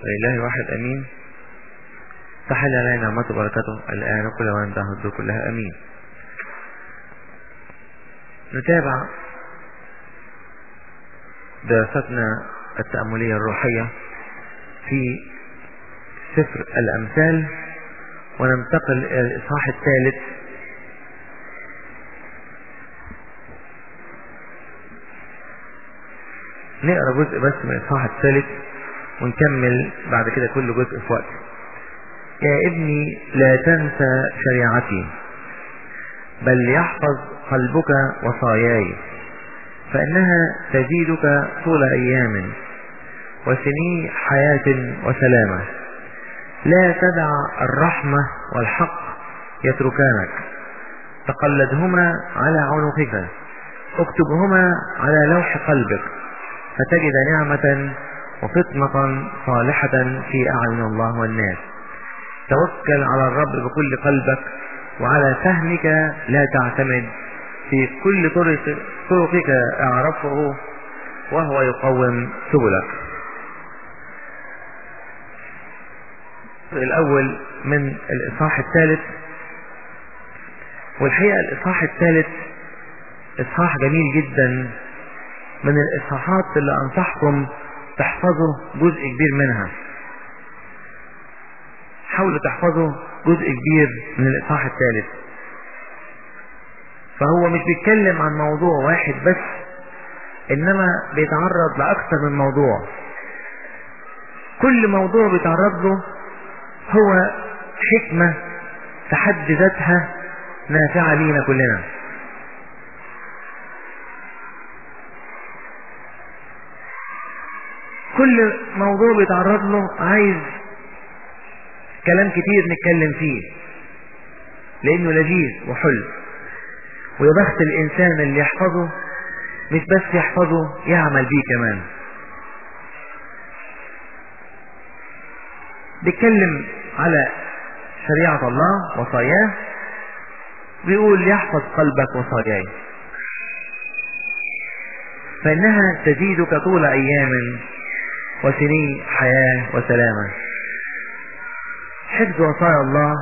ولله الواحد أمين تحل علينا نعمته وبركاته الآن وكل وأن تهد كلها أمين نتابع دراستنا التأملية الروحية في سفر الأمثال وننتقل إلى الإصحاح الثالث نقرأ جزء بس من الإصحاح الثالث ونكمل بعد كده كل جزء في وقت يا ابني لا تنسى شريعتي بل يحفظ قلبك وصاياي فإنها تزيدك طول أيام وسني حياة وسلامة لا تدع الرحمة والحق يتركانك تقلدهما على عنقك اكتبهما على لوح قلبك فتجد نعمة وفطنة صالحة في أعين الله والناس توكل على الرب بكل قلبك وعلى فهمك لا تعتمد في كل طرق طرقك اعرفه وهو يقوم سبلك الأول من الإصحاح الثالث والحقيقة الإصحاح الثالث إصحاح جميل جدا من الإصحاحات اللي أنصحكم تحفظوا جزء كبير منها حاولوا تحفظوا جزء كبير من الإصحاح الثالث فهو مش بيتكلم عن موضوع واحد بس إنما بيتعرض لأكثر من موضوع كل موضوع بيتعرض له هو حكمة في حد ذاتها نافعة لينا كلنا كل موضوع بيتعرض له عايز كلام كتير نتكلم فيه لانه لذيذ وحلو ويا بخت الانسان اللي يحفظه مش بس يحفظه يعمل بيه كمان بيتكلم على شريعة الله وصاياه بيقول يحفظ قلبك وصاياي فإنها تزيدك طول أيام وسنين حياة وسلامة حفظ وصايا الله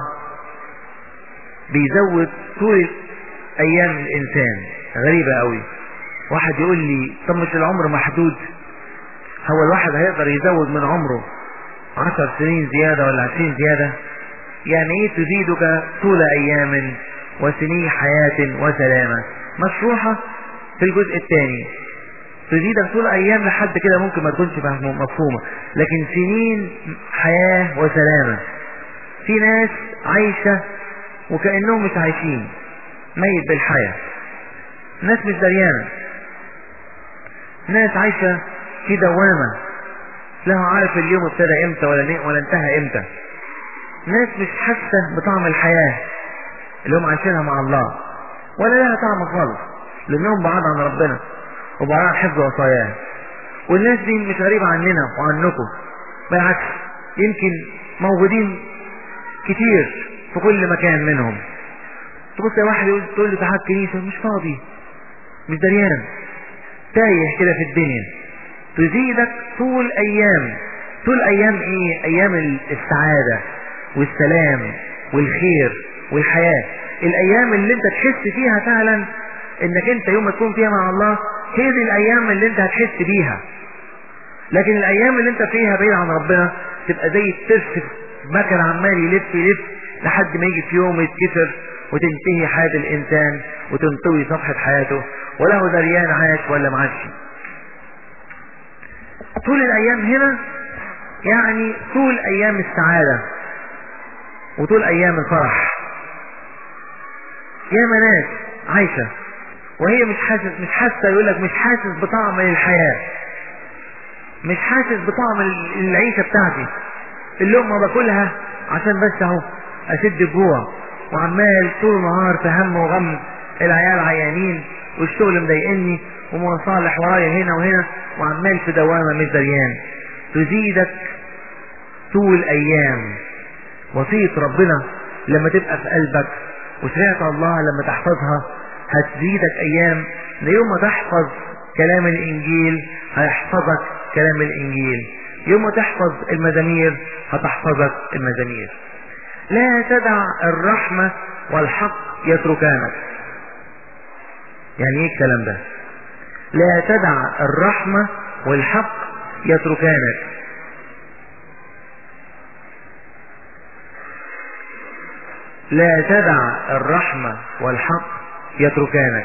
بيزود طول أيام الإنسان غريبة قوي واحد يقول لي طب مش العمر محدود هو الواحد هيقدر يزود من عمره عشر سنين زيادة ولا عشرين زيادة يعني ايه تزيدك طول ايام وسنين حياة وسلامة مشروحة في الجزء الثاني تزيدك طول ايام لحد كده ممكن ما تكونش مفهومة لكن سنين حياة وسلامة في ناس عايشة وكأنهم مش عايشين ميت بالحياة ناس مش دريانة ناس عايشة في دوامة لا هو عارف اليوم ابتدى امتى ولا ولا انتهى امتى ناس مش حاسة بطعم الحياة اللي هم عايشينها مع الله ولا لها طعم خالص لانهم بعاد عن ربنا وبعاد عن حفظ وصاياه والناس دي مش غريبة عننا وعنكم بالعكس يمكن موجودين كتير في كل مكان منهم تبص يا واحد يقول تقول لي تعال الكنيسة مش فاضي مش دريان تايه كده في الدنيا تزيدك طول ايام طول ايام ايه ايام السعادة والسلام والخير والحياة الايام اللي انت تحس فيها فعلا انك انت يوم ما تكون فيها مع الله هي دي الايام اللي انت هتحس بيها لكن الايام اللي انت فيها بعيد عن ربنا تبقى زي الترس مكن عمال يلف يلف لحد ما يجي في يوم يتكسر وتنتهي حياة الانسان وتنطوي صفحة حياته وله دريان عاش ولا معاش طول الايام هنا يعني طول ايام السعادة وطول ايام الفرح يا ناس عايشة وهي مش حاسس مش حاسة يقول لك مش حاسس بطعم الحياة مش حاسس بطعم العيشة بتاعتي اللقمة باكلها عشان بس اهو اسد الجوع وعمال طول النهار في هم وغم العيال عيانين والشغل مضايقني ومصالح ورايا هنا وهنا وعمال في دوامة مش دريان تزيدك طول ايام وصية ربنا لما تبقى في قلبك وشريعة الله لما تحفظها هتزيدك ايام ليوم ما تحفظ كلام الانجيل هيحفظك كلام الانجيل يوم ما تحفظ المزامير هتحفظك المزامير لا تدع الرحمة والحق يتركانك يعني ايه الكلام ده لا تدع الرحمة والحق يتركانك لا تدع الرحمة والحق يتركانك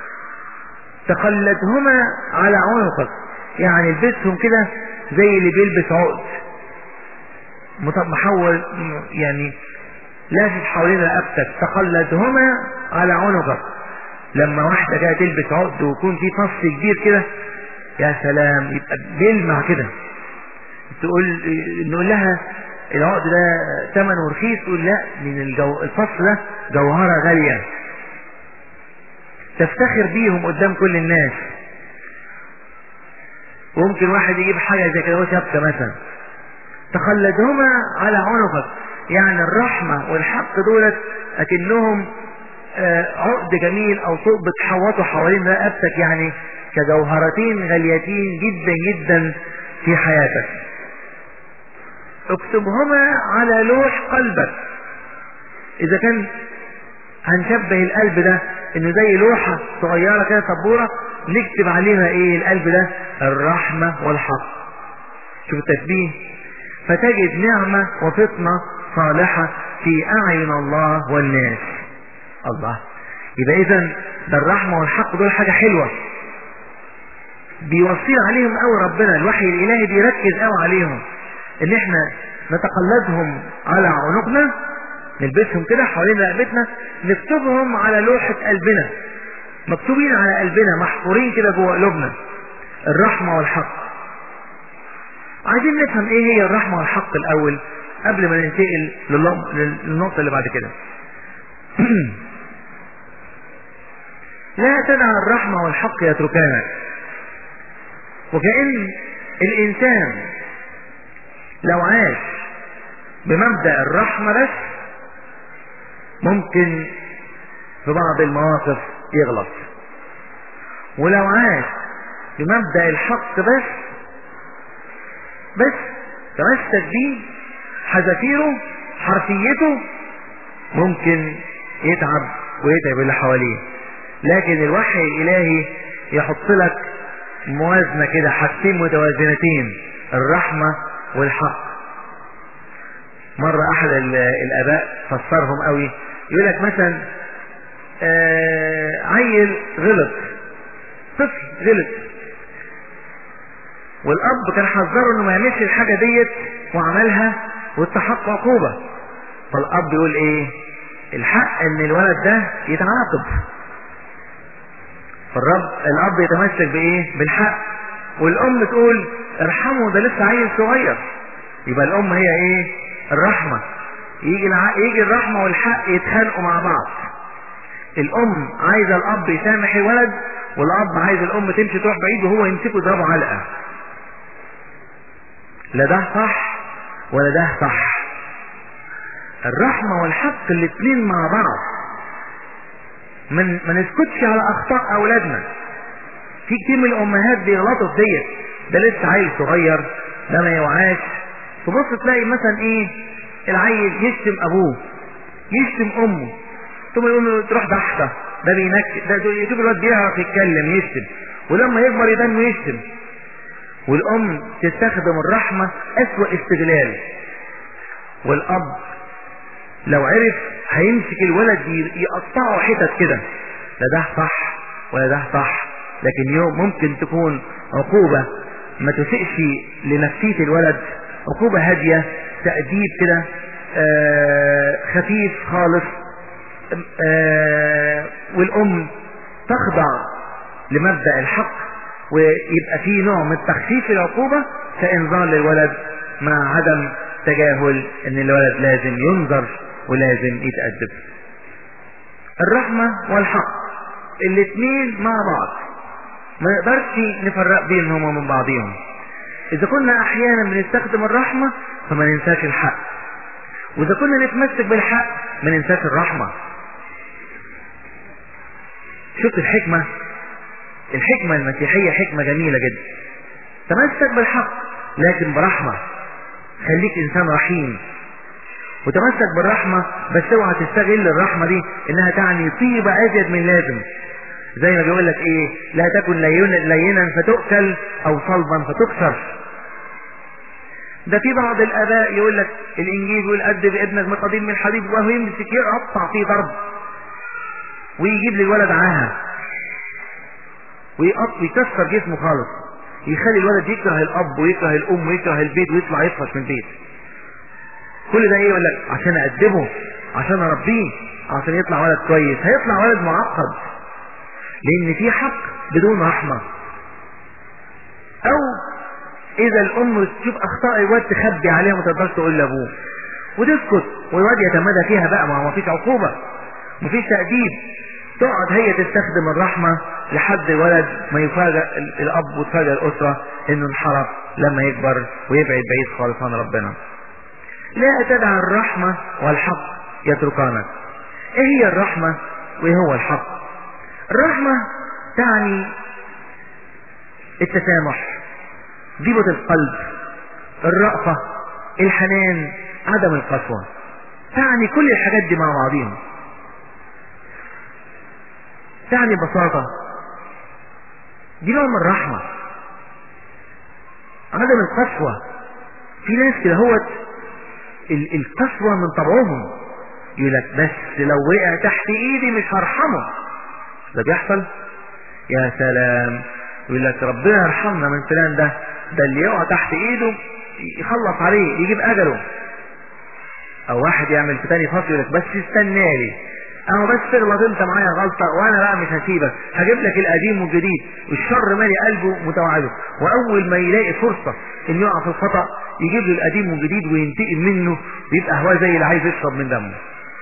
تقلدهما على عنقك يعني البسهم كده زي اللي بيلبس عقد محول يعني لافف حوالين رقبتك تقلدهما على عنقك لما واحدة جاية تلبس عقد ويكون في فص كبير كده يا سلام يبقى بيلمع كده تقول نقول لها العقد ده ثمنه رخيص تقول لا من الجو الفص ده جوهرة غالية تفتخر بيهم قدام كل الناس وممكن واحد يجيب حاجة زي كده شبكة مثلا تخلدهما على عنقك يعني الرحمة والحق دولت أكنهم عقد جميل أو طوق بتحوطه حوالين رقبتك يعني كجوهرتين غاليتين جدا جدا في حياتك اكتبهما على لوح قلبك إذا كان هنشبه القلب ده انه زي لوحة صغيرة كده سبورة نكتب عليها ايه القلب ده الرحمة والحق شوف التشبيه فتجد نعمة وفطنة صالحة في اعين الله والناس الله يبقى اذا ده الرحمة والحق دول حاجة حلوة بيوصينا عليهم قوي ربنا الوحي الالهي بيركز قوي عليهم ان احنا نتقلدهم على عنقنا نلبسهم كده حوالين رقبتنا نكتبهم على لوحة قلبنا مكتوبين على قلبنا محفورين كده جوه قلوبنا الرحمة والحق عايزين نفهم ايه هي الرحمة والحق الاول قبل ما ننتقل للنقطة اللي بعد كده لا تدع الرحمة والحق يتركانا وكأن الإنسان لو عاش بمبدأ الرحمة بس ممكن في بعض المواقف يغلط ولو عاش بمبدأ الحق بس بس تمسك بيه حذافيره حرفيته ممكن يتعب ويتعب اللي حواليه لكن الوحي الالهي يحط لك موازنة كده حاجتين متوازنتين الرحمة والحق مرة احد الاباء فسرهم قوي يقول لك مثلا آه عيل غلط طفل غلط والاب كان حذره انه ما يعملش الحاجة ديت وعملها واستحق عقوبة فالاب يقول ايه الحق ان الولد ده يتعاقب فالرب الاب يتمسك بايه بالحق والام تقول ارحمه ده لسه عيل صغير يبقى الام هي ايه الرحمة يجي الع... يجي الرحمة والحق يتخانقوا مع بعض الام عايزة الاب يسامح الولد والاب عايز الام تمشي تروح بعيد وهو يمسكه يضربه علقة لا ده صح ولا ده صح الرحمة والحق الاتنين مع بعض من ما نسكتش على اخطاء اولادنا في كتير من الامهات بيغلطوا في ديت ده لسه عيل صغير ده ما يوعاش تبص تلاقي مثلا ايه العيل يشتم ابوه يشتم امه ثم يقول تروح ضحكه ده بينك ده يشوف الواد بيعرف يتكلم يشتم ولما يكبر يبان ويشتم والام تستخدم الرحمه اسوأ استغلال والاب لو عرف هيمسك الولد يقطعه حتت كده لا ده صح ولا ده صح لكن يوم ممكن تكون عقوبة ما تسئش لنفسية الولد عقوبة هادية تأديب كده آه خفيف خالص آه والأم تخضع لمبدأ الحق ويبقى فيه نوع من تخفيف العقوبة كإنذار للولد مع عدم تجاهل ان الولد لازم ينظر ولازم يتأدب الرحمة والحق الاثنين مع بعض ما نقدرش نفرق بينهم ومن بعضهم اذا كنا احيانا بنستخدم الرحمة فما ننساش الحق واذا كنا نتمسك بالحق ما ننساش الرحمة شفت الحكمة الحكمة المسيحية حكمة جميلة جدا تمسك بالحق لكن برحمة خليك انسان رحيم وتمسك بالرحمة بس اوعى تستغل الرحمة دي انها تعني طيبة ازيد من لازم زي ما بيقول لك ايه لا تكن لينا, لينا فتؤكل او صلبا فتكسر ده في بعض الاباء يقول لك الانجيل يقول ادب ابنك من قديم من الحديد وهو يمسك يقطع فيه ضرب ويجيب للولد عاهة ويقط ويكسر جسمه خالص يخلي الولد يكره الاب ويكره الام ويكره البيت ويطلع يفرش من البيت كل ده ايه يقول لك عشان ادبه عشان اربيه عشان يطلع ولد كويس هيطلع ولد معقد لان في حق بدون رحمة او اذا الام تشوف اخطاء الواد تخبي عليها وما تقدرش تقول لابوه وتسكت والواد يتمادى فيها بقى ما هو مفيش عقوبة مفيش تأديب تقعد هي تستخدم الرحمة لحد الولد ما يفاجأ الاب وتفاجأ الاسرة انه انحرف لما يكبر ويبعد بعيد خالص عن ربنا لا تدع الرحمة والحق يتركانك ايه هي الرحمة وايه هو الحق الرحمة تعني التسامح ضيبة القلب الرأفة الحنان عدم القسوة تعني كل الحاجات دي مع بعضهم تعني بساطة دي نوع من الرحمة عدم القسوة في ناس كده هوت القسوة من طبعهم يقول لك بس لو وقع تحت ايدي مش هرحمه ده بيحصل يا سلام يقول لك ربنا يرحمنا من فلان ده ده اللي يقع تحت ايده يخلص عليه يجيب اجله او واحد يعمل في تاني فصل يقول لك بس استنى لي اهو بس تغلط انت معايا غلطة وانا بقى مش هسيبك هجيب لك القديم والجديد والشر مالي قلبه متوعده واول ما يلاقي فرصة ان يقع في الخطأ يجيب له القديم والجديد وينتقم منه ويبقى هو زي اللي عايز يشرب من دمه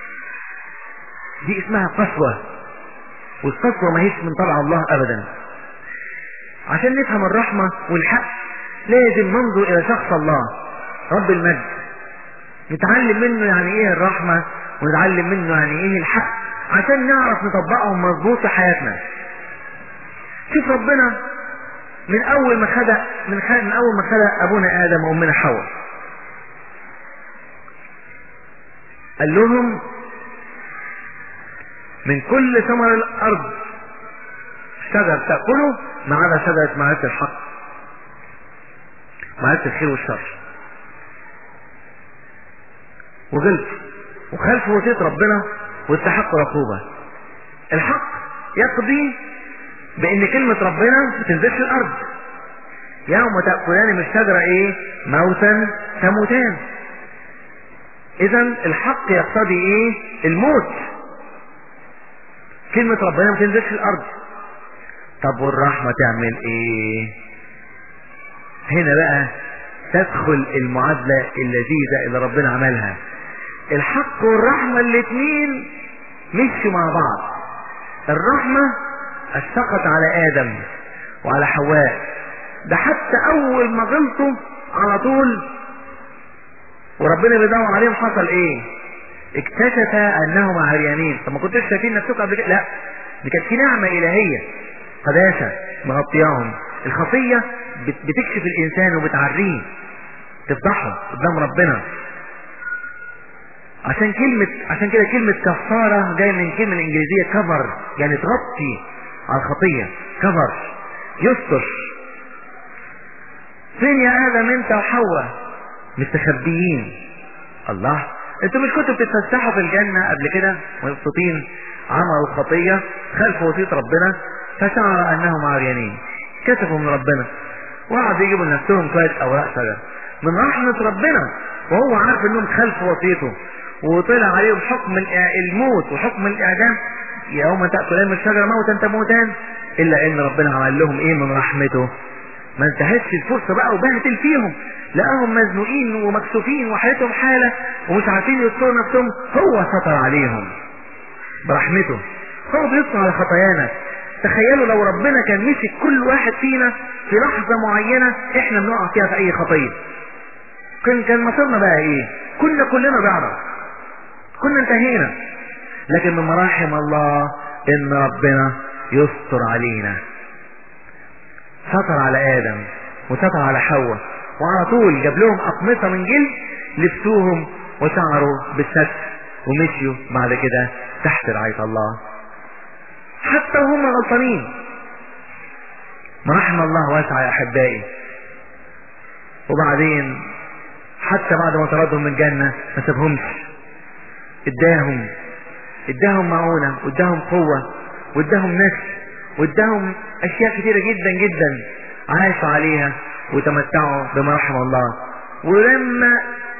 دي اسمها قسوة والقسوة ما هيش من طبع الله ابدا عشان نفهم الرحمة والحق لازم ننظر الى شخص الله رب المجد نتعلم منه يعني ايه الرحمة ونتعلم منه يعني ايه الحق عشان نعرف نطبقهم مظبوط في حياتنا شوف ربنا من اول ما خلق من, خلق من اول ما خلق ابونا ادم وامنا حواء قال لهم من كل ثمر الارض شجر تاكله ما عدا شجره معرفه الحق معرفه الخير والشر وغلط وخالف وصيه ربنا واستحق عقوبه الحق يقضي بان كلمه ربنا ما تنزلش الارض يوم تاكلان من الشجره ايه موتا تموتان اذا الحق يقتضي ايه الموت كلمة ربنا ما تنزلش الارض طب والرحمة تعمل ايه هنا بقى تدخل المعادلة اللذيذة اللي ربنا عملها الحق والرحمة الاتنين مشوا مع بعض الرحمة اشتقت على ادم وعلى حواء ده حتى اول ما غلطوا على طول وربنا بيدور عليهم حصل ايه اكتشف انهما عريانين طب ما كنتوش شايفين نفسكم قبل كده لا دي كانت في نعمه الهيه قداسه مغطياهم الخطيه بتكشف الانسان وبتعريه تفضحه قدام ربنا عشان كلمة عشان كده كلمة كفارة جاية من الكلمة الإنجليزية كفر يعني تغطي على الخطية كفر يستر فين يا آدم أنت وحواء مستخبيين الله انتوا مش كنتوا بتتفسحوا في الجنة قبل كده مبسوطين عملوا الخطية خلف وصية ربنا فشعر انهم عريانين كسفوا من ربنا وقعدوا يجيبوا لنفسهم شوية اوراق شجر من رحمة ربنا وهو عارف انهم خلف وصيته وطلع عليهم حكم الموت وحكم الاعدام يوم تأكلان من الشجرة موتا تموتان الا ان ربنا عمل لهم ايه من رحمته ما انتهتش الفرصة بقى وبهتل فيهم لقاهم مزنوقين ومكسوفين وحالتهم حالة ومش عارفين يستروا نفسهم هو ستر عليهم برحمته هو بيستر على خطايانا تخيلوا لو ربنا كان مسك كل واحد فينا في لحظة معينة احنا بنقع فيها في اي خطية كان كان مصيرنا بقى ايه كنا كلنا ضعنا كنا انتهينا لكن من مراحم الله ان ربنا يستر علينا ستر على ادم وستر على حواء وعلى طول جاب لهم أقمصة من جلد لبسوهم وشعروا بالستر ومشيوا بعد كده تحت رعاية الله حتى وهم غلطانين رحم الله واسع يا أحبائي وبعدين حتى بعد ما طردهم من الجنة ما سابهمش اداهم اداهم معونة واداهم قوة واداهم نسل واداهم اشياء كثيرة جدا جدا عاشوا عليها وتمتعوا بما رحم الله ولما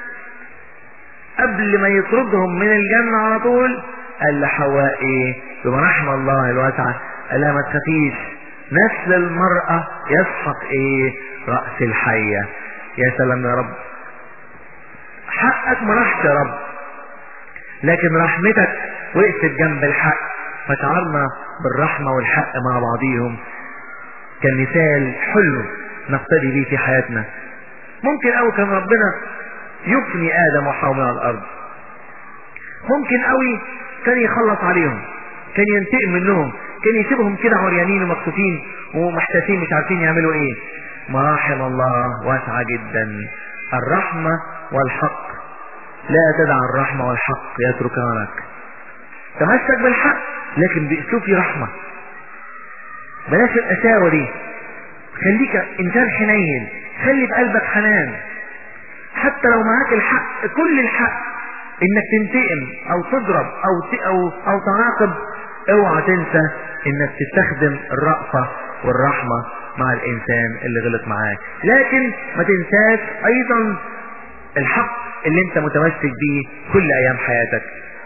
قبل ما يطردهم من الجنة على طول قال لحواء ايه بما رحم الله الواسعة قال لها ما تخافيش نسل المرأة يسحق ايه رأس الحية يا سلام يا رب حقك ما راحش يا رب لكن رحمتك وقفت جنب الحق فشعرنا بالرحمة والحق مع بعضيهم كان مثال حلو نقتدي به في حياتنا ممكن قوي كان ربنا يفني ادم وحواء من الارض ممكن قوي كان يخلص عليهم كان ينتقم منهم كان يسيبهم كده عريانين ومكسوفين ومحتاسين مش عارفين يعملوا ايه مراحم الله واسعة جدا الرحمة والحق لا تدع الرحمة والحق يتركانك تمسك بالحق لكن باسلوب في رحمة بلاش القساوة دي خليك انسان حنين خلي في قلبك حنان حتى لو معاك الحق كل الحق انك تنتقم او تضرب او او او تعاقب اوعى تنسى انك تستخدم الرأفة والرحمة مع الانسان اللي غلط معاك لكن ما تنساش ايضا الحق اللي انت متمسك بيه كل ايام حياتك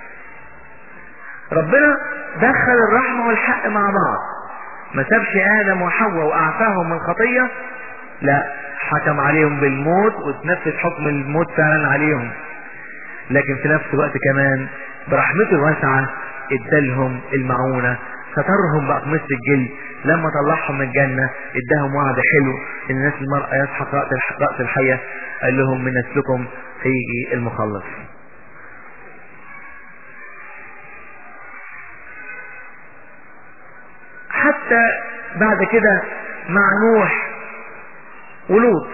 ربنا دخل الرحمة والحق مع بعض ما سابش ادم وحواء واعفاهم من خطية لا حكم عليهم بالموت وتنفذ حكم الموت فعلا عليهم لكن في نفس الوقت كمان برحمته الواسعة ادالهم المعونة سترهم بأقمصة الجلد لما طلعهم من الجنة اداهم وعد حلو ان الناس المرأة يسحق رأس الحية قال لهم من نسلكم هيجي المخلص حتى بعد كده مع نوح ولوط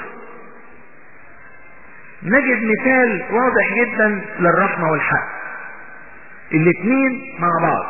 نجد مثال واضح جدا للرحمة والحق الاثنين مع بعض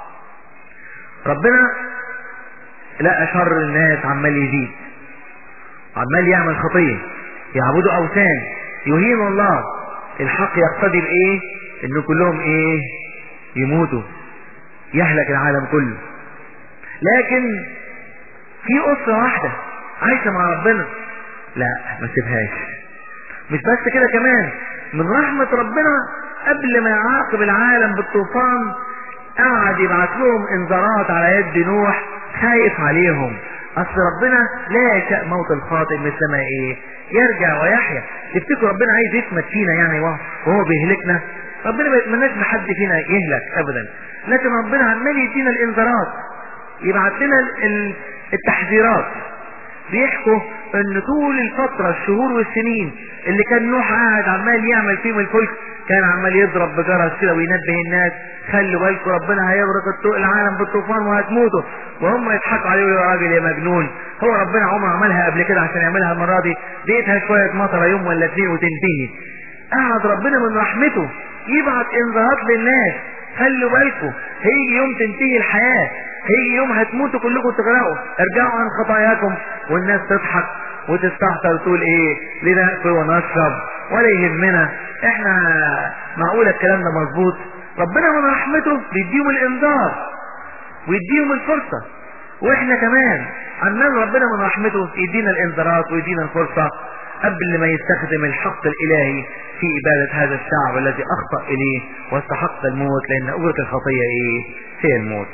ربنا لقى شر الناس عمال يزيد عمال يعمل خطية يعبدوا اوثان يهينوا الله الحق يقتضي بايه ان كلهم ايه يموتوا يهلك العالم كله لكن في اسرة واحدة عايشة مع ربنا لا ما سيبهاش مش بس كده كمان من رحمة ربنا قبل ما يعاقب العالم بالطوفان قعد يبعت لهم انذارات على يد نوح خايف عليهم اصل ربنا لا يشاء موت الخاطئ مثل ما ايه يرجع ويحيا تفتكروا ربنا عايز يثبت فينا يعني وهو بيهلكنا ربنا ما يتمناش لحد فينا يهلك ابدا لكن ربنا عمال يدينا الانذارات يبعت لنا التحذيرات بيحكوا ان طول الفترة الشهور والسنين اللي كان نوح قاعد عمال يعمل فيهم الفلك كان عمال يضرب بجرس كده وينبه الناس خلوا بالكم ربنا هيغرق العالم بالطوفان وهتموتوا وهم يضحكوا عليه ويقولوا يا راجل يا مجنون هو ربنا عمره عملها قبل كده عشان يعملها المره دي ديتها شويه مطره يوم ولا اتنين وتنتهي قعد ربنا من رحمته يبعت انذارات للناس خلوا بالكم هيجي يوم تنتهي الحياه هيجي يوم هتموتوا كلكم تغرقوا ارجعوا عن خطاياكم والناس تضحك وتستهتر تقول ايه لنأكل ونشرب ولا يهمنا احنا معقولة الكلام ده مظبوط ربنا من رحمته بيديهم الانذار ويديهم الفرصة واحنا كمان عمال ربنا من رحمته يدينا الانذارات ويدينا الفرصة قبل ما يستخدم الحق الالهي في ابادة هذا الشعب الذي اخطأ اليه واستحق الموت لان اجرة الخطية ايه هي الموت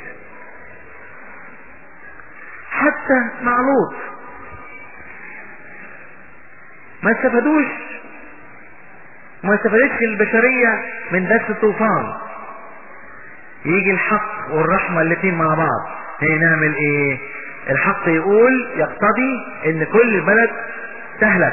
حتى مع لوط ما استفادوش ما استفادتش البشرية من درس الطوفان يجي الحق والرحمة الاتنين مع بعض هي نعمل ايه الحق يقول يقتضي ان كل البلد تهلك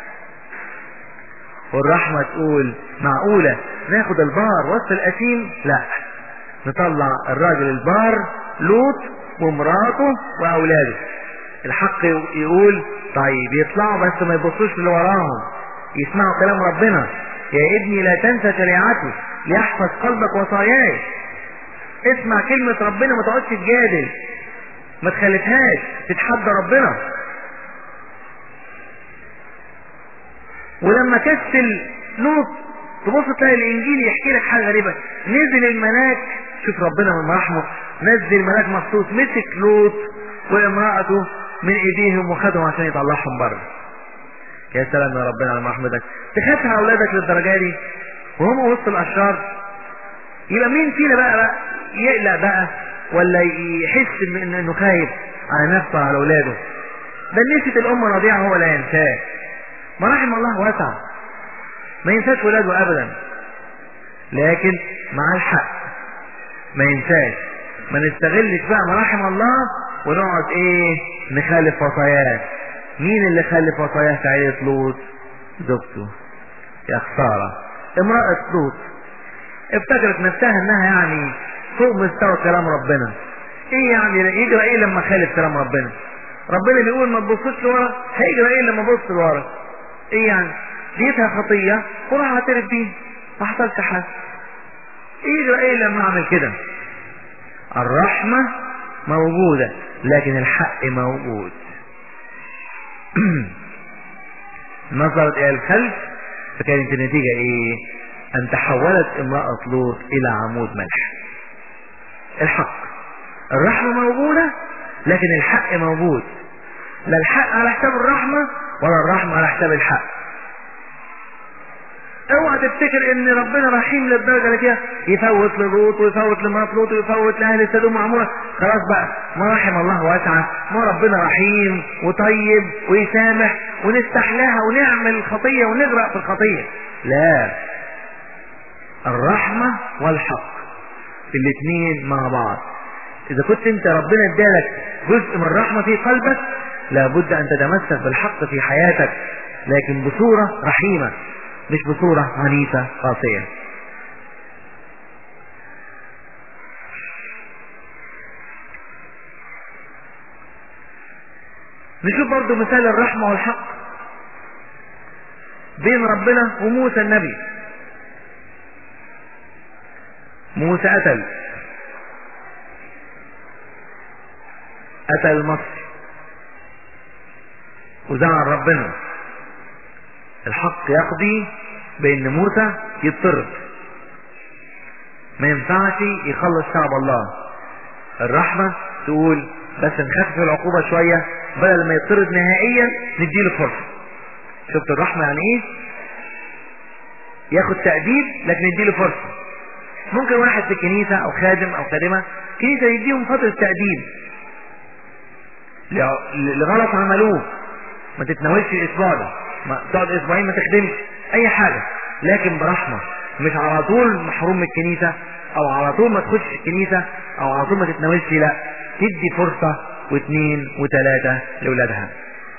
والرحمة تقول معقولة ناخد البار وسط الأثيم لا نطلع الراجل البار لوط ومراته وأولاده الحق يقول طيب يطلعوا بس ما يبصوش اللي وراهم يسمعوا كلام ربنا يا ابني لا تنسى شريعتي ليحفظ قلبك وصاياي اسمع كلمة ربنا ما تقعدش تجادل ما تخالفهاش تتحدى ربنا ولما كسل لوط تبص تلاقي الانجيل يحكي لك حاجه غريبه نزل الملاك شوف ربنا من رحمه نزل ملاك مخصوص مسك لوط وامراته من ايديهم وخدهم عشان يطلعهم بره يا سلام يا ربنا على رحمتك تخاف على اولادك للدرجه دي وهم وسط الاشرار يبقى مين فينا بقى, بقى يقلق بقى ولا يحس إن- انه خايف على نفسه وعلى اولاده ده نسيت الام رضيعه هو لا ينساه مراحم الله واسعه ما ينساش ولاده ابدا لكن مع الحق ما ينساش ما نستغلش بقى مراحم الله ونقعد ايه نخالف وصاياه مين اللي خالف وصاياه في عيلة لوط زوجته يا خسارة امرأة لوط افتكرت نفسها انها يعني فوق مستوى كلام ربنا ايه يعني يجرى ايه لما خالف كلام ربنا ربنا بيقول ما تبصش لورا هيجرى ايه لما ابص لورا ايه يعني ديتها خطية وراح اعترف بيه ما حصلش حاجة يجرى ايه لما اعمل كده الرحمة موجودة لكن الحق موجود نظرت الى الخلف فكانت النتيجة ايه ان تحولت امرأة لوط الى عمود ملح الحق الرحمة موجودة لكن الحق موجود لا الحق على حساب الرحمة ولا الرحمة على حساب الحق اوعى تفتكر ان ربنا رحيم للدرجه اللي فيها يفوت للوط ويفوت لمرات لوط ويفوت لاهل سدوم وعموره خلاص بقى مراحم الله واسعه ما ربنا رحيم وطيب ويسامح ونستحلاها ونعمل الخطيه ونغرق في الخطيه لا الرحمه والحق الاثنين مع بعض اذا كنت انت ربنا ادالك جزء من الرحمه في قلبك لابد ان تتمسك بالحق في حياتك لكن بصوره رحيمه مش بصورة عنيفة قاسية نشوف برضو مثال الرحمة والحق بين ربنا وموسى النبي موسى قتل قتل مصر وزعل ربنا الحق يقضي بان موسى يضطرد ما ينفعش يخلص شعب الله الرحمة تقول بس نخفف العقوبة شوية بدل ما يضطرد نهائيا نديله فرصة شفت الرحمة يعني ايه ياخد تأديب لكن نديله فرصة ممكن واحد في كنيسة او خادم او خادمة كنيسة يديهم فترة تأديب لغلط عملوه ما تتناولش الاسبوع ده ما تقعد اسبوعين ما تخدمش اي حاجة لكن برحمة مش على طول محروم من الكنيسة او على طول ما تخش الكنيسة او على طول ما تتناولش لا تدي فرصة واثنين وثلاثة لاولادها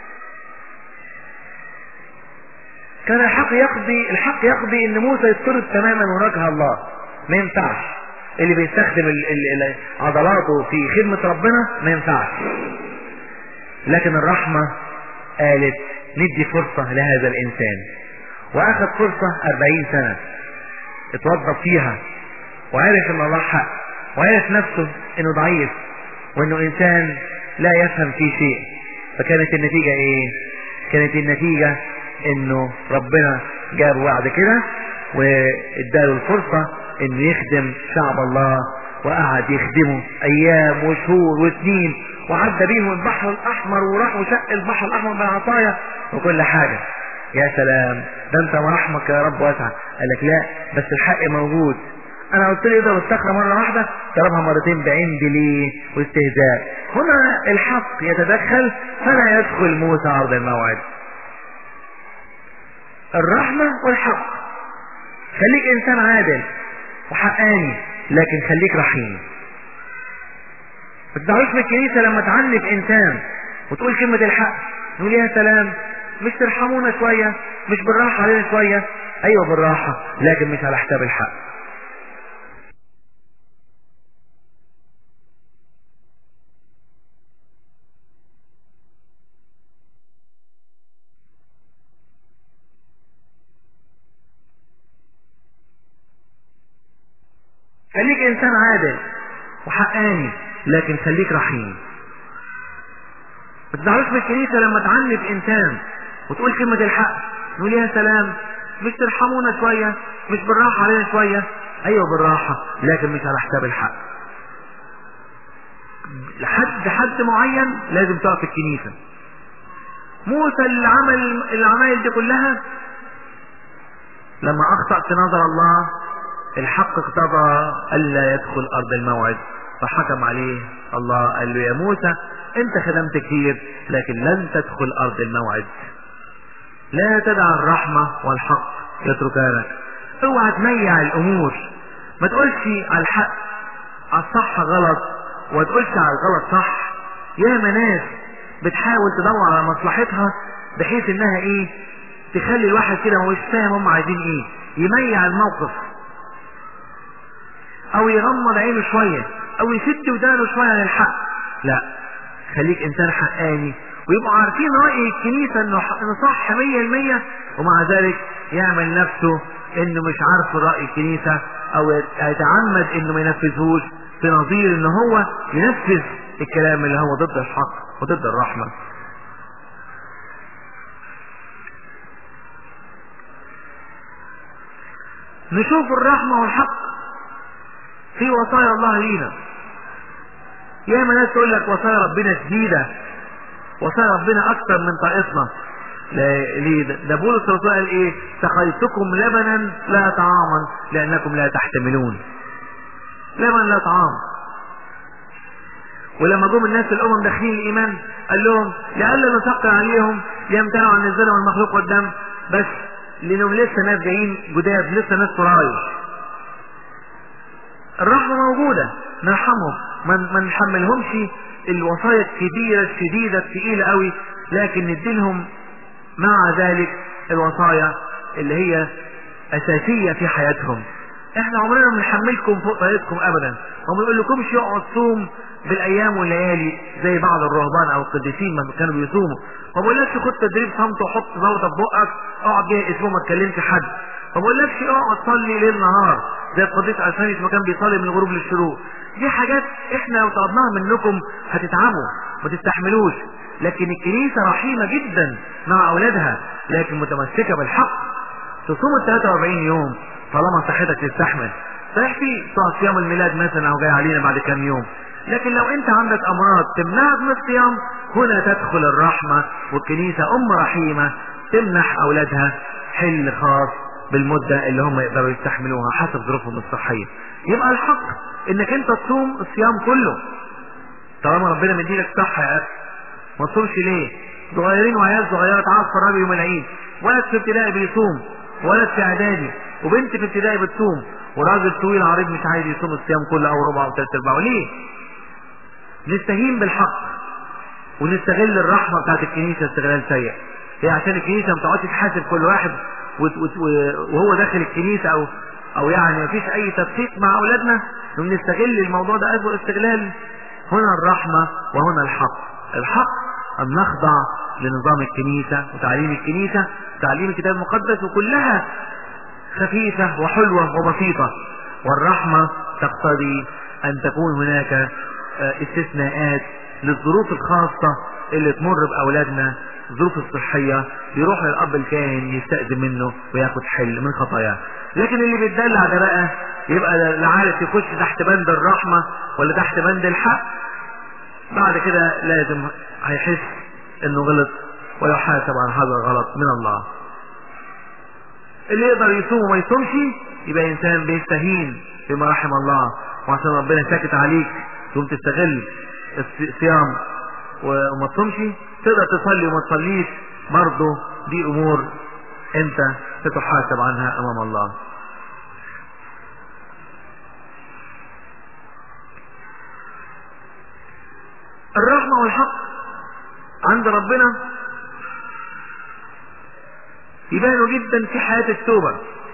كان الحق يقضي الحق يقضي ان موسى يطرد تماما وجه الله ما ينفعش اللي بيستخدم ال ال ال عضلاته في خدمة ربنا ما ينفعش لكن الرحمة قالت ندي فرصة لهذا الإنسان وأخذ فرصة أربعين سنة اتوظف فيها وعرف ان الله حق وعرف نفسه انه ضعيف وانه انسان لا يفهم في شيء فكانت النتيجة ايه كانت النتيجة انه ربنا جاب وعد كده واداله الفرصة انه يخدم شعب الله وقعد يخدمه ايام وشهور وسنين وعدى بيهم البحر الاحمر وراح وشق البحر الاحمر بالعصاية وكل حاجة يا سلام ده انت ورحمك يا رب واسعة قال لك لا بس الحق موجود انا قلت له اضرب الصخرة مرة واحدة ضربها مرتين بعند ليه واستهزاء هنا الحق يتدخل فلا يدخل موسى ارض الموعد الرحمة والحق خليك انسان عادل وحقاني لكن خليك رحيم ما تدعوش في الكنيسة لما تعنف انسان وتقول كلمة الحق نقول يا سلام مش ترحمونا شوية مش بالراحة علينا شوية ايوه بالراحة لكن مش على حساب الحق خليك انسان عادل وحقاني لكن خليك رحيم ما تزعلوش من الكنيسة لما تعنف انسان وتقول كلمة الحق نقول يا سلام مش ترحمونا شوية مش بالراحة علينا شوية ايوه بالراحة لكن مش على حساب الحق لحد حد معين لازم تقف في الكنيسة موسى اللي عمل العمايل دي كلها لما اخطأ في نظر الله الحق اقتضى الا يدخل ارض الموعد فحكم عليه الله قال له يا موسى انت خدمت كتير لكن لن تدخل ارض الموعد لا تدع الرحمة والحق يتركانك اوعى تميع الامور ما تقولش على الحق على الصح غلط وما تقولش على الغلط صح يا ناس بتحاول تدور على مصلحتها بحيث انها ايه تخلي الواحد كده مش فاهم هم عايزين ايه يميع الموقف او يغمض عينه شوية او يسد ودانه شوية عن الحق لا خليك انسان حقاني ويبقوا عارفين رأي الكنيسة انه انه صح مية المية ومع ذلك يعمل نفسه انه مش عارف رأي الكنيسة او يتعمد انه ما ينفذهوش في نظير ان هو ينفذ الكلام اللي هو ضد الحق وضد الرحمة نشوف الرحمة والحق في وصايا الله لينا يا ما ناس تقول لك وصايا ربنا شديدة وصايا ربنا اكتر من طاقتنا ليه ده بولس الرسول قال ايه سقيتكم لبنا لا طعاما لانكم لا تحتملون لبن لا طعام ولما جم الناس الامم داخلين الايمان قال لهم لئلا نثقل عليهم ليمتنعوا عن الزنا والمخلوق والدم بس لانهم لسه ناس جايين جداد لسه ناس فرايش الرحمه موجوده نرحمهم ما نحملهمش الوصايا الكبيره الشديده الثقيله قوي لكن نديلهم مع ذلك الوصايا اللي هي اساسيه في حياتهم احنا عمرنا ما بنحملكم فوق طريقكم ابدا وما بنقول لكمش يقعد صوم بالايام والليالي زي بعض الرهبان او القديسين ما كانوا بيصوموا ما بقولكش خد تدريب صمت وحط زلطه في بقك اقعد جاي اسبوع ما تكلمش حد ما بقولكش اقعد صلي ليل نهار زي القديس عثمانيس ما كان بيصلي من الغروب للشروق دي حاجات احنا لو طلبناها منكم هتتعبوا ما تستحملوش لكن الكنيسة رحيمة جدا مع اولادها لكن متمسكة بالحق تصوم ال 43 يوم طالما صحتك تستحمل صحيح في بتوع صيام الميلاد مثلا او جاي علينا بعد كام يوم لكن لو انت عندك امراض تمنعك من الصيام هنا تدخل الرحمة والكنيسة ام رحيمة تمنح اولادها حل خاص بالمدة اللي هم يقدروا يستحملوها حسب ظروفهم الصحية يبقى الحق انك انت تصوم الصيام كله طالما ربنا مديلك صحة يا اخي ما تصومش ليه صغيرين وعيال صغيرة تعرف فرابي يوم العيد ولد في ابتدائي بيصوم ولد في اعدادي وبنت في ابتدائي بتصوم وراجل طويل عريض مش عايز يصوم الصيام كله او ربع او ثلاث ارباعه ليه نستهين بالحق ونستغل الرحمة بتاعت الكنيسة استغلال سيء هي عشان الكنيسة ما تقعدش تحاسب كل واحد وهو داخل الكنيسة او او يعني مفيش اي تدقيق مع اولادنا ونستغل الموضوع ده اسوء استغلال هنا الرحمة وهنا الحق الحق ان نخضع لنظام الكنيسة وتعليم الكنيسة تعليم الكتاب المقدس وكلها خفيفة وحلوة وبسيطة والرحمة تقتضي ان تكون هناك استثناءات للظروف الخاصة اللي تمر بأولادنا الظروف الصحية يروح للأب الكاهن يستأذن منه وياخد حل من خطاياه لكن اللي بيتدلع ده بقى يبقى لا عارف يخش تحت بند الرحمة ولا تحت بند الحق بعد كده لازم هيحس انه غلط ويحاسب عن هذا الغلط من الله اللي يقدر يصوم وما يصومش يبقى انسان بيستهين بما رحم الله وعشان ربنا ساكت عليك تقوم تستغل الصيام وما تصومش تقدر تصلي وما تصليش برضه دي امور انت ستحاسب عنها امام الله الرحمة والحق عند ربنا يبانوا جدا في حياة التوبة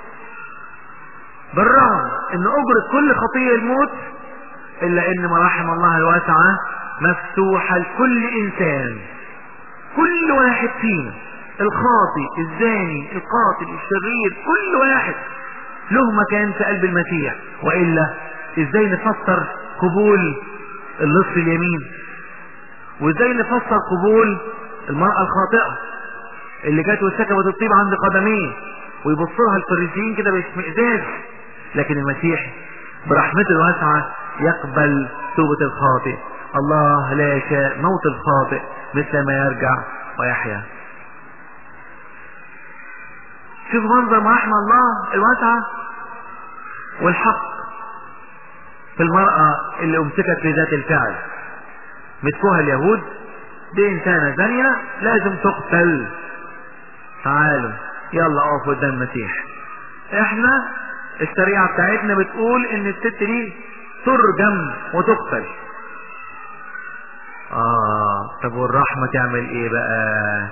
بالرغم ان اجرة كل خطية الموت الا ان مراحم الله الواسعة مفتوحة لكل انسان كل واحد فينا الخاطي الزاني القاتل الشرير كل واحد له مكان في قلب المسيح والا ازاي نفسر قبول اللص اليمين وازاي نفسر قبول المرأة الخاطئة اللي جت وسكبت الطيب عند قدميه ويبص لها الفريسيين كده باشمئزاز لكن المسيح برحمته الواسعة يقبل توبة الخاطئ الله لا يشاء موت الخاطئ مثل ما يرجع ويحيا شوف منظر رحمة الله الواسعة والحق في المرأة اللي امسكت في ذات الفعل مسكوها اليهود دي انسانة زانية لازم تقتل تعالوا يلا اقفوا قدام المسيح احنا الشريعة بتاعتنا بتقول ان الست دي ترجم وتقتل اه طب والرحمة تعمل ايه بقى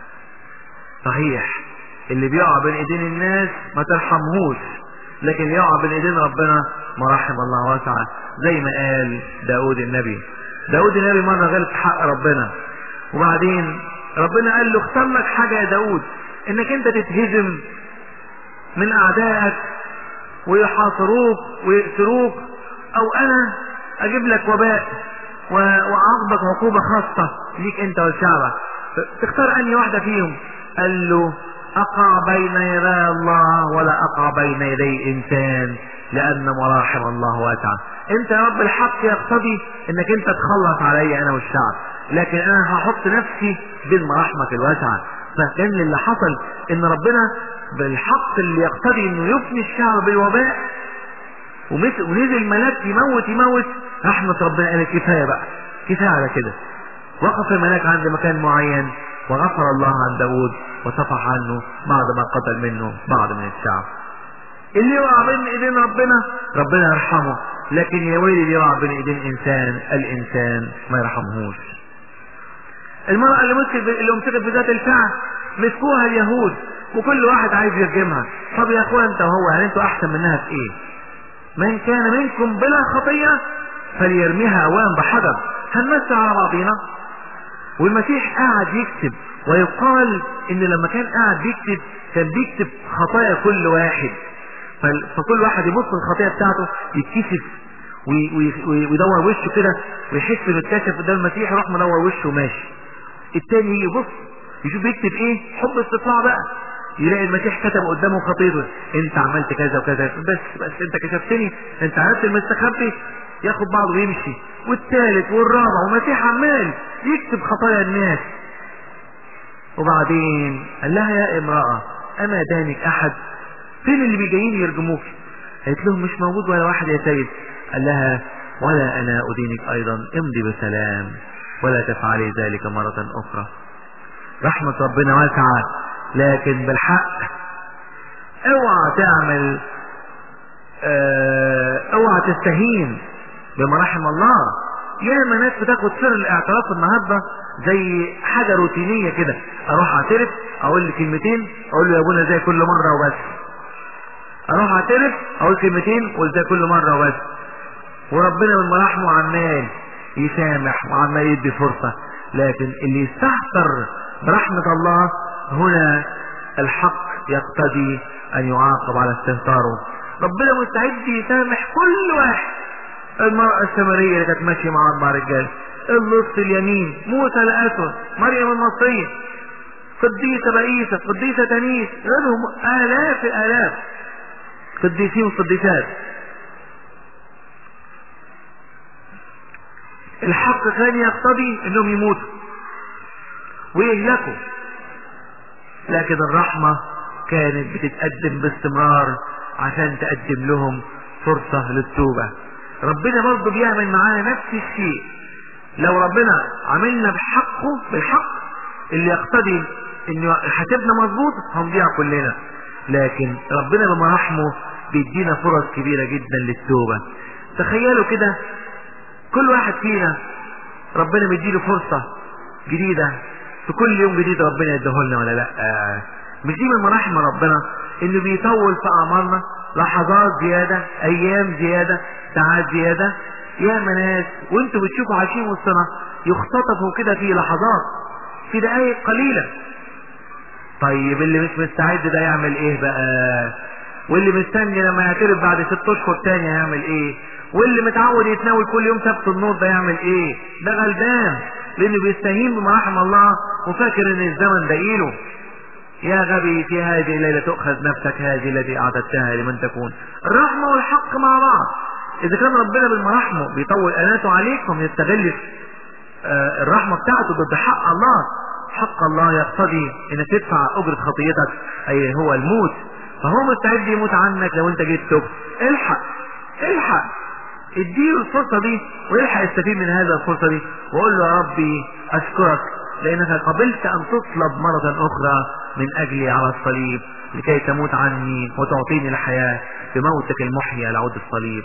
صحيح اللي بيقع بين ايدين الناس ما ترحمهوش لكن يقع بين ايدين ربنا مراحم الله واسعة زي ما قال داود النبي داود النبي مرة غلط حق ربنا وبعدين ربنا قال له اختار لك حاجة يا داود انك انت تتهزم من اعدائك ويحاصروك ويأسروك او انا اجيب لك وباء واعاقبك عقوبة خاصة ليك انت ولشعبك تختار انهي واحدة فيهم قال له اقع بين يدي الله ولا اقع بين يدي انسان لان مراحم الله واسعة انت يا رب الحق يقتضي انك انت تخلص علي انا والشعب لكن انا هحط نفسي بين مراحمك الواسعة فكان اللي حصل ان ربنا بالحق اللي يقتضي انه يفني الشعب بالوباء ونزل ملاك يموت يموت رحمة ربنا قالت كفاية بقى كفاية على كده وقف الملاك عند مكان معين وغفر الله عن داود وصفح عنه بعد ما قتل منه بعض من الشعب اللي يقع بين ايدين ربنا ربنا يرحمه لكن يا ويلي اللي يقع بين ايدين انسان الانسان ما يرحمهوش المرأة اللي مسكت اللي مسكت بذات الفعل مسكوها اليهود وكل واحد عايز يرجمها طب يا اخوان انت وهو يعني انتوا احسن منها في ايه من كان منكم بلا خطية فليرميها اوان بحجر هنمثل على بعضينا والمسيح قاعد يكتب ويقال ان لما كان قاعد بيكتب كان بيكتب خطايا كل واحد فكل واحد يبص الخطيئة بتاعته يتكسف ويدور وشه كده ويحس انه اتكسف قدام المسيح يروح مدور وشه وماشي التاني يبص يشوف يكتب ايه حب استطلاع بقى يلاقي المسيح كتب قدامه خطيته انت عملت كذا وكذا بس بس انت كشفتني انت عرفت المستخبي ياخد بعضه ويمشي والثالث والرابع والمسيح عمال يكتب خطايا الناس وبعدين قال لها يا امرأة اما دانك احد فين اللي بيجيين يرجموك قالت لهم مش موجود ولا واحد يا سيد قال لها ولا انا ادينك ايضا امضي بسلام ولا تفعلي ذلك مرة اخرى رحمة ربنا واسعة لكن بالحق اوعى تعمل اه اوعى تستهين بمراحم الله ياما ناس بتاخد سر الاعتراف النهارده زي حاجة روتينية كده اروح اعترف اقول لي كلمتين اقول له يا ابونا زي كل مرة وبس اروح اعترف اقول كلمتين وزي كل مرة وبس وربنا من مراحمه عمال يسامح وعمال يدي فرصة لكن اللي يستهتر برحمة الله هنا الحق يقتضي ان يعاقب على استهتاره ربنا مستعد يسامح كل واحد المرأة السمرية اللي كانت ماشية مع اربع رجال اللص اليمين موسى الاسود مريم المصرية قديسة بئيسة قديسة تنيس غيرهم الاف الاف قديسين وقديسات الحق كان يقتضي انهم يموتوا ويهلكوا لكن الرحمة كانت بتتقدم باستمرار عشان تقدم لهم فرصة للتوبة ربنا برضه بيعمل معانا نفس الشيء لو ربنا عملنا بحقه بالحق اللي يقتضي انه حسبنا مظبوط هنضيع كلنا لكن ربنا بمراحمه بيدينا فرص كبيرة جدا للتوبة تخيلوا كده كل واحد فينا ربنا بيديله فرصة جديدة في كل يوم جديد ربنا يديهولنا ولا لا آه. مش دي من مراحم ربنا انه بيطول في اعمارنا لحظات زيادة ايام زيادة ساعات زيادة يا ناس وانتوا بتشوفوا عايشين وسطنا يختطفوا كده في لحظات في دقايق قليلة طيب اللي مش مستعد ده يعمل ايه بقى واللي مستني لما يعترف بعد ست اشهر تاني هيعمل ايه واللي متعود يتناول كل يوم سبت النور ده يعمل ايه ده غلبان لانه بيستهين بمراحم الله وفاكر ان الزمن دقيله يا غبي في هذه الليلة تؤخذ نفسك هذه التي أعددتها لمن تكون الرحمة والحق مع بعض إذا كان ربنا بالمراحمه بيطول أناته عليك فما يستغلش آه الرحمة بتاعته ضد حق الله حق الله يقتضي انك تدفع اجرة خطيتك اي هو الموت فهو مستعد يموت عنك لو انت جيت تب الحق الحق اديله الفرصة دي ويلحق يستفيد من هذا الفرصة دي وقول له يا ربي اشكرك لانك قبلت ان تصلب مرة اخرى من اجلي على الصليب لكي تموت عني وتعطيني الحياة بموتك المحيي على عود الصليب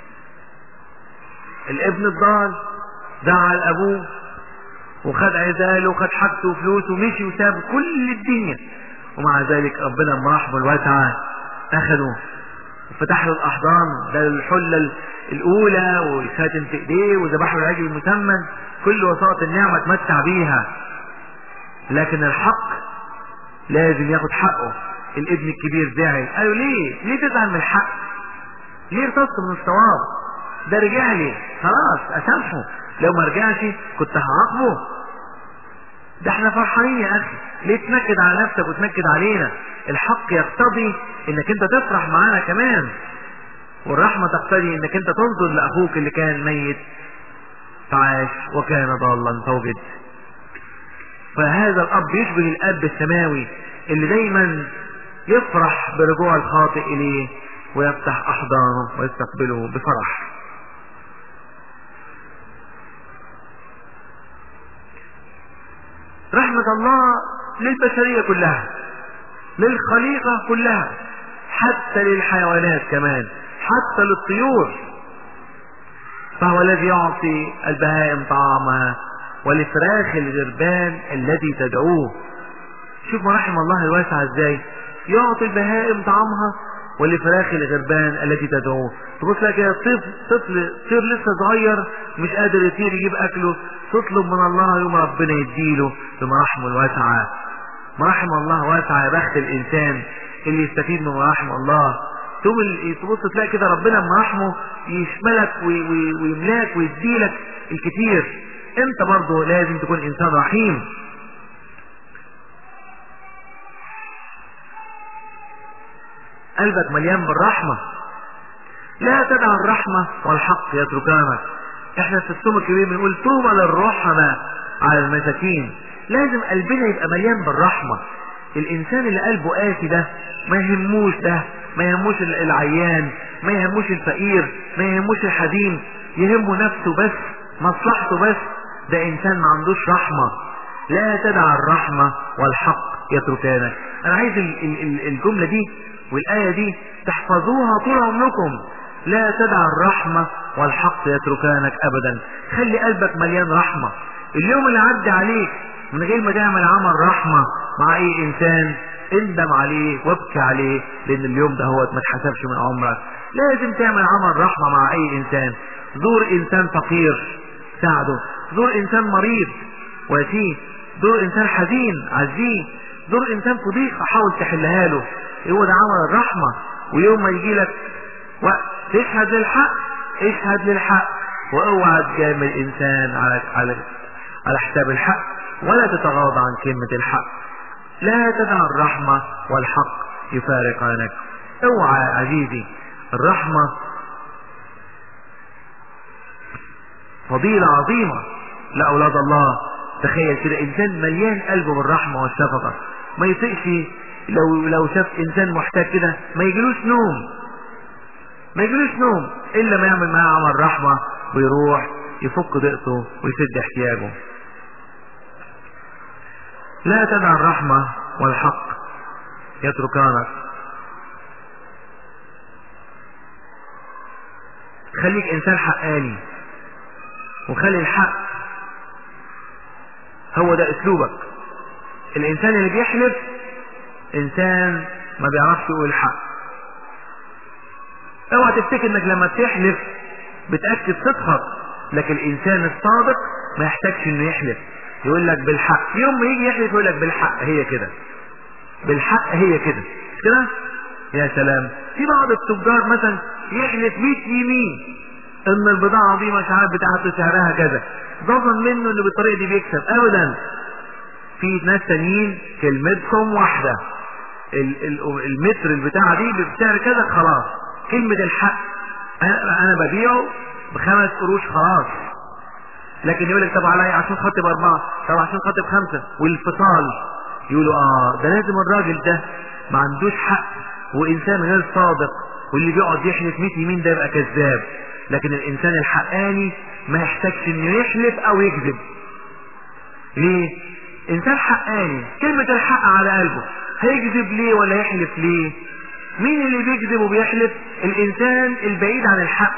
الابن الضال زعل ابوه وخد عزاله وخد حاجته وفلوسه ومشي وساب كل الدنيا ومع ذلك ربنا مرحبه الواسعة اخده وفتح له الاحضان ده الحلة الاولى والخاتم في ايديه وذبح له العجل المسمن كل وسائط النعمة اتمتع بيها لكن الحق لازم ياخد حقه الابن الكبير زعل قالوا ليه ليه تزعل من الحق ليه ارتصت من الصواب ده رجع لي خلاص اسامحه لو ما رجعش كنت هعاقبه ده احنا فرحانين يا اخي ليه تنكد على نفسك وتنكد علينا الحق يقتضي انك انت تفرح معانا كمان والرحمة تقتضي انك انت تنظر لاخوك اللي كان ميت فعاش وكان ضالا فوجد فهذا الاب يشبه الاب السماوي اللي دايما يفرح برجوع الخاطئ اليه ويفتح احضانه ويستقبله بفرح رحمة الله للبشرية كلها للخليقة كلها حتى للحيوانات كمان حتى للطيور فهو الذي يعطي البهائم طعامها ولفراخ الغربان الذي تدعوه شوف مراحم الله الواسعة ازاي يعطي البهائم طعامها ولفراخ الغربان التي تدعوه تبص لك كده طفل طفل طير لسه صغير مش قادر يطير يجيب اكله تطلب من الله يوم ربنا يديله بمراحمه الواسعة مراحم الله واسعة يا بخت الانسان اللي يستفيد من مراحم الله ثم تبص تلاقي كده ربنا بمراحمه يشملك ويملاك ويديلك الكثير انت برضه لازم تكون انسان رحيم قلبك مليان بالرحمة لا تدع الرحمة والحق يتركانك احنا في الصوم الكبير بنقول طوبى للرحمة على المساكين لازم قلبنا يبقى مليان بالرحمة الانسان اللي قلبه قاسي ده ما يهموش ده ما يهموش العيان ما يهموش الفقير ما يهموش الحزين يهمه نفسه بس مصلحته بس ده انسان ما عندوش رحمة لا تدع الرحمة والحق يتركانك انا عايز ال ال ال الجملة دي والآية دي تحفظوها طول عمركم لا تدع الرحمة والحق يتركانك أبدا خلي قلبك مليان رحمة اليوم اللي عدى عليك من غير ما تعمل عمل رحمة مع أي إنسان اندم عليه وابكي عليه لأن اليوم ده هو ما اتحسبش من عمرك لازم تعمل عمل رحمة مع أي إنسان زور إنسان فقير ساعده زور إنسان مريض ويتيه زور إنسان حزين عزيه زور إنسان في ضيقة حاول تحلها له هو ده عمل الرحمة ويوم ما يجي لك وقت تشهد للحق اشهد للحق واوعى تجامل انسان على على على حساب الحق ولا تتغاضى عن كلمة الحق لا تدع الرحمة والحق يفارقانك اوعى يا عزيزي الرحمة فضيلة عظيمة لأولاد الله تخيل كده إنسان مليان قلبه بالرحمة والشفقة ما يطيقش لو لو شاف إنسان محتاج كده ما يجيلوش نوم ما يجيلوش نوم إلا ما يعمل معاه عمل رحمة ويروح يفك ضيقته ويسد احتياجه لا تدع الرحمة والحق يتركانك خليك انسان حقاني وخلي الحق هو ده اسلوبك الانسان اللي بيحلف انسان ما بيعرفش يقول الحق اوعى تفتكر انك لما بتحلف بتأكد صدقك لكن الانسان الصادق ما يحتاجش انه يحلف يقول لك بالحق يوم ما يجي يحلف يقول لك بالحق هي كده بالحق هي كده مش كده يا سلام في بعض التجار مثلا يحلف 100 يمين ان البضاعة دي مش عارف بتاعته سعرها كذا ظنا منه انه بالطريقة دي بيكسب ابدا في ناس تانيين كلمتهم واحدة ال- ال- المتر البتاعة دي بسعر كذا خلاص كلمة الحق انا أنا ببيعه بخمس قروش خلاص لكن يقول لك طب عليا عشان خاطر باربعة طب عشان خاطر بخمسة والفصال يقولوا اه ده لازم الراجل ده ما عندوش حق وانسان غير صادق واللي بيقعد يحلف 100 يمين ده يبقى كذاب لكن الانسان الحقاني ما يحتاجش انه يحلف او يكذب ليه انسان حقاني كلمة الحق على قلبه هيكذب ليه ولا يحلف ليه مين اللي بيكذب وبيحلف الانسان البعيد عن الحق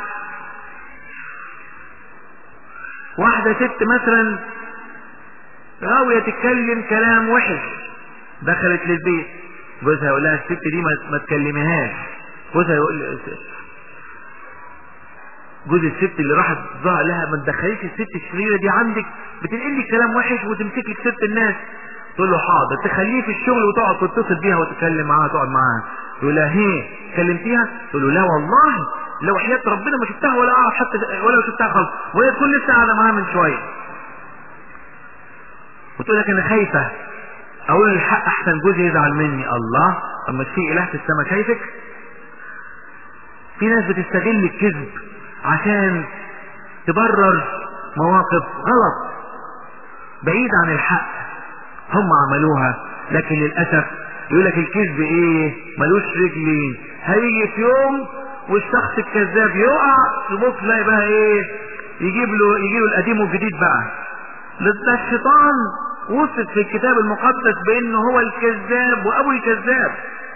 واحدة ست مثلا غاوية تتكلم كلام وحش دخلت للبيت جوزها يقول لها الست دي ما, ما تكلميهاش جوزها يقول جوز الست اللي راحت ظهر لها ما تدخليش الست الشريرة دي عندك بتنقل لك كلام وحش وتمسك لك ست الناس تقول له حاضر تخليه في الشغل وتقعد تتصل بيها وتتكلم معاها تقعد معاها يقول لها هي كلمتيها تقول له لا والله لو حياة ربنا ما شفتها ولا اعرف حتى ولا شفتها خالص وهي تكون لسه قاعده معاها من شويه وتقول لك انا خايفه اقول الحق احسن جوزي يزعل مني الله اما في اله في السماء شايفك في ناس بتستغل الكذب عشان تبرر مواقف غلط بعيد عن الحق هم عملوها لكن للاسف يقول لك الكذب ايه ملوش رجلين هيجي في يوم والشخص الكذاب يقع تبص تلاقي بقى ايه يجيب له يجيب له القديم والجديد بقى ده الشيطان وصف في الكتاب المقدس بانه هو الكذاب وابو الكذاب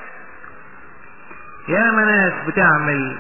يا ناس بتعمل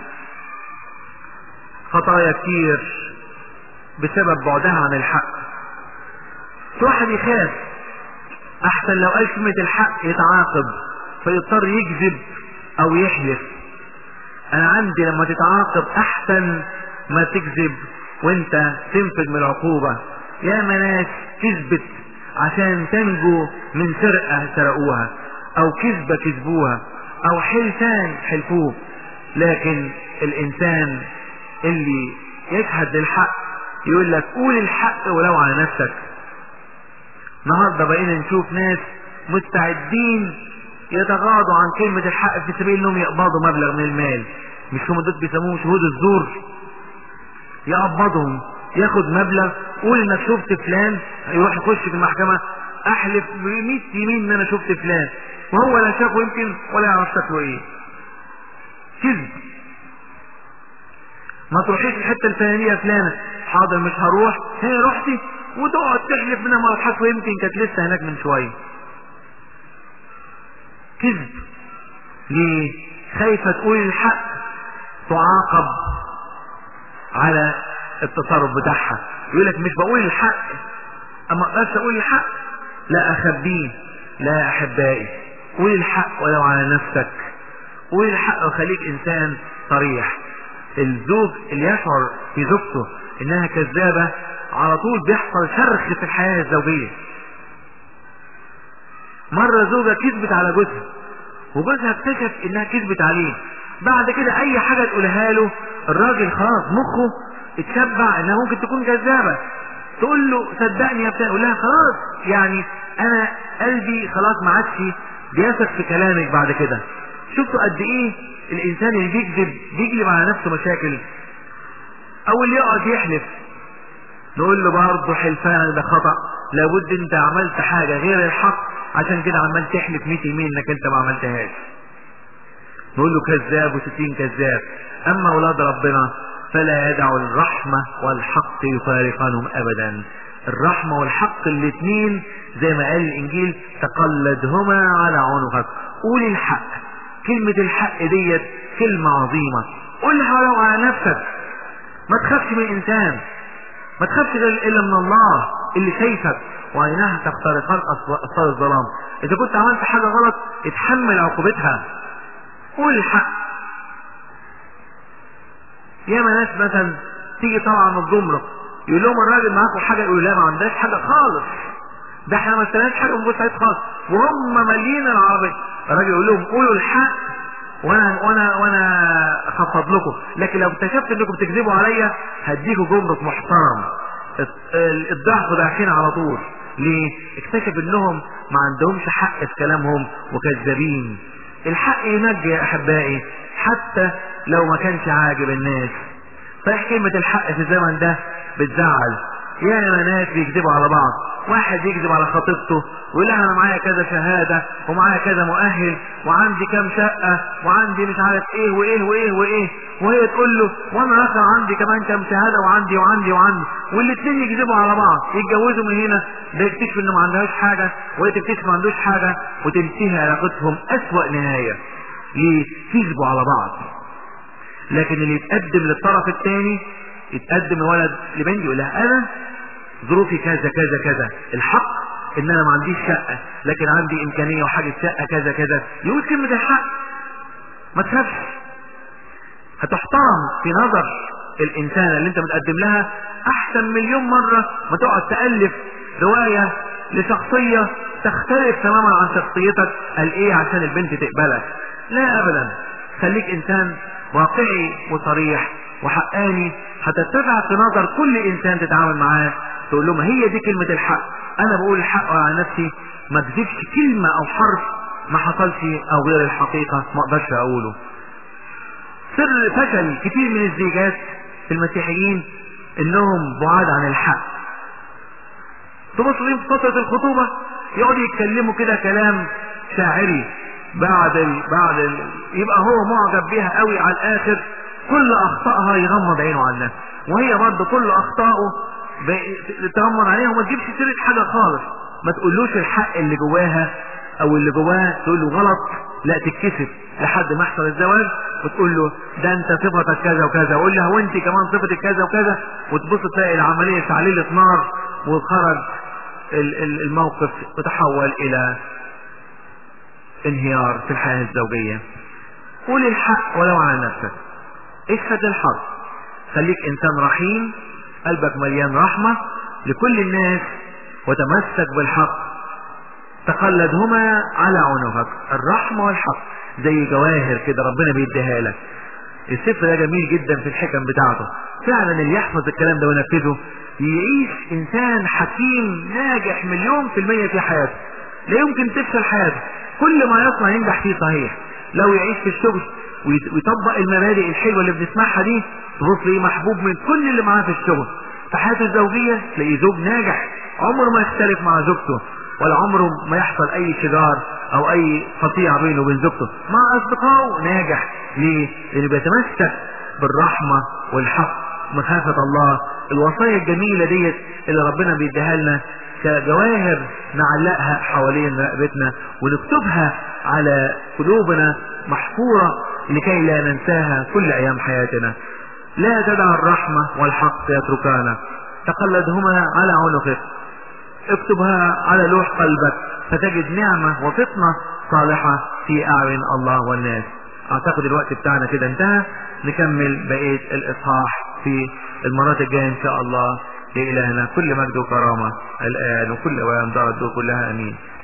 خطايا كتير بسبب بعدها عن الحق في واحد يخاف احسن لو قال كلمة الحق يتعاقب فيضطر يكذب او يحلف انا عندي لما تتعاقب احسن ما تكذب وانت تنفذ من العقوبة يا ناس كذبت عشان تنجو من سرقة سرقوها او كذبة كذبوها او حلفان حلفوه لكن الانسان اللي يشهد للحق يقول لك قول الحق ولو على نفسك النهارده بقينا نشوف ناس مستعدين يتغاضوا عن كلمة الحق في سبيل انهم يقبضوا مبلغ من المال مش هم دول بيسموهم شهود الزور يقبضهم ياخد مبلغ قول انك شفت فلان يروح يخش في المحكمة احلف ب 100 يمين ان انا شفت فلان وهو لا شافه يمكن ولا يعرف شكله ايه كذب ما تروحيش الحته الفلانيه فلانه حاضر مش هروح هي رحتي وتقعد تحلف منها ما تحصل يمكن كانت لسه هناك من شويه كذب ليه خايفه تقول الحق تعاقب على التصرف بتاعها يقول لك مش بقول الحق اما اقدرش اقول الحق لا اخبيه لا احبائي قول الحق ولو على نفسك قول الحق وخليك انسان صريح الزوج اللي يشعر في زوجته انها كذابة على طول بيحصل شرخ في الحياة الزوجية مرة زوجة كذبت على جوزها وجوزها اكتشف انها كذبت عليه بعد كده اي حاجة تقولها له الراجل خلاص مخه اتشبع انها ممكن تكون كذابة تقول له صدقني يا بتاع يقول لها خلاص يعني انا قلبي خلاص ما عادش بيثق في كلامك بعد كده شفتوا قد ايه الانسان اللي بيكذب بيجلب على نفسه مشاكل او اللي يقعد يحلف نقول له برضه حلفانك ده خطأ لابد انت عملت حاجة غير الحق عشان كده عمال تحلف 100 يمين انك انت ما عملتهاش نقول له كذاب وستين كذاب اما اولاد ربنا فلا يدع الرحمة والحق يفارقانهم ابدا الرحمة والحق الاثنين زي ما قال الانجيل تقلدهما على عنقك قول الحق كلمة الحق ديت كلمة عظيمة قولها ولو على نفسك ما تخافش من انسان ما تخافش الا من الله اللي شايفك وعيناها تخترقان اصفار الظلام اذا كنت عملت حاجة غلط اتحمل عقوبتها قول الحق ياما ناس مثلا تيجي طالعه من الجمرك يقول لهم الراجل معاكم حاجه يقولوا لا ما عندناش حاجه خالص ده احنا ما اشتريناش حاجه من بورسعيد خالص وهم مالين العربيه الراجل يقول لهم قولوا الحق وانا وانا وانا اخفض لكم لكن لو اكتشفت انكم بتكذبوا عليا هديكوا جمرك محترم الضعف ضعفين على طول ليه اكتشف انهم ما عندهمش حق في كلامهم وكذابين الحق ينجي يا احبائي حتى لو ما كانش عاجب الناس صحيح كلمة الحق في الزمن ده بتزعل ياما ناس بيكذبوا على بعض واحد يكذب على خطيبته ويقول لها انا معايا كذا شهاده ومعايا كذا مؤهل وعندي كام شقه وعندي مش عارف ايه وايه وايه وايه وهي تقول له وانا اخر عندي كمان كام شهاده وعندي وعندي وعندي والاثنين يكذبوا على بعض يتجوزوا من هنا ده يكتشف انه ما عندهاش حاجه وهي تكتشف ما عندوش حاجه وتنتهي علاقتهم اسوأ نهايه ليه؟ كذبوا على بعض لكن اللي يتقدم للطرف الثاني يتقدم الولد لبنتي يقول لها انا ظروفي كذا كذا كذا الحق ان انا ما عنديش شقه لكن عندي امكانيه وحاجه شقه كذا كذا يقول كلمه الحق ما تخافش هتحترم في نظر الانسان اللي انت متقدم لها احسن مليون مره ما تقعد تالف روايه لشخصيه تختلف تماما عن شخصيتك قال ايه عشان البنت تقبلك لا ابدا خليك انسان واقعي وصريح وحقاني هتتبع في نظر كل انسان تتعامل معاه تقول لهم هي دي كلمة الحق انا بقول الحق على نفسي ما تجيبش كلمة او حرف ما حصلش او غير الحقيقة ما اقدرش اقوله سر فشل كتير من الزيجات في المسيحيين انهم بعاد عن الحق تبص في فترة الخطوبة يقعدوا يتكلموا كده كلام شاعري بعد ال... بعد ال... يبقى هو معجب بيها قوي على الاخر كل اخطائها يغمض عينه عنها وهي برضه كل اخطائه تغمض عليها وما تجيبش سيره حاجه خالص ما تقولوش الحق اللي جواها او اللي جواه تقول له غلط لا تتكسف لحد ما يحصل الزواج وتقول له ده انت صفتك كذا وكذا وقول لها وانت كمان صفتك كذا وكذا وتبص تلاقي العمليه تعليله نار وخرج الموقف وتحول الى انهيار في الحياه الزوجيه قول الحق ولو على نفسك اشهد الحق خليك انسان رحيم قلبك مليان رحمة لكل الناس وتمسك بالحق تقلدهما على عنقك الرحمة والحق زي جواهر كده ربنا بيديها لك السفر ده جميل جدا في الحكم بتاعته فعلا اللي يحفظ الكلام ده وينفذه يعيش انسان حكيم ناجح مليون في المية في حياته لا يمكن تفشل حياته كل ما يصنع ينجح فيه صحيح لو يعيش في الشغل ويطبق المبادئ الحلوه اللي بنسمعها دي تبص ليه محبوب من كل اللي معاه في الشغل في حياته الزوجيه تلاقيه زوج ناجح عمره ما يختلف مع زوجته ولا عمره ما يحصل اي شجار او اي قطيعه بينه وبين زوجته مع اصدقائه ناجح ليه؟ لانه بيتمسك بالرحمه والحق مخافه الله الوصايا الجميله ديت اللي ربنا بيديها لنا كجواهر نعلقها حوالين رقبتنا ونكتبها على قلوبنا محفورة لكي لا ننساها كل أيام حياتنا لا تدع الرحمة والحق يتركانا تقلدهما على عنقك اكتبها على لوح قلبك فتجد نعمة وفطنة صالحة في أعين الله والناس أعتقد الوقت بتاعنا كده انتهى نكمل بقية الإصحاح في المرات الجاية إن شاء الله لإلهنا كل مجد وكرامة الآن وكل أوان ضرد كلها أمين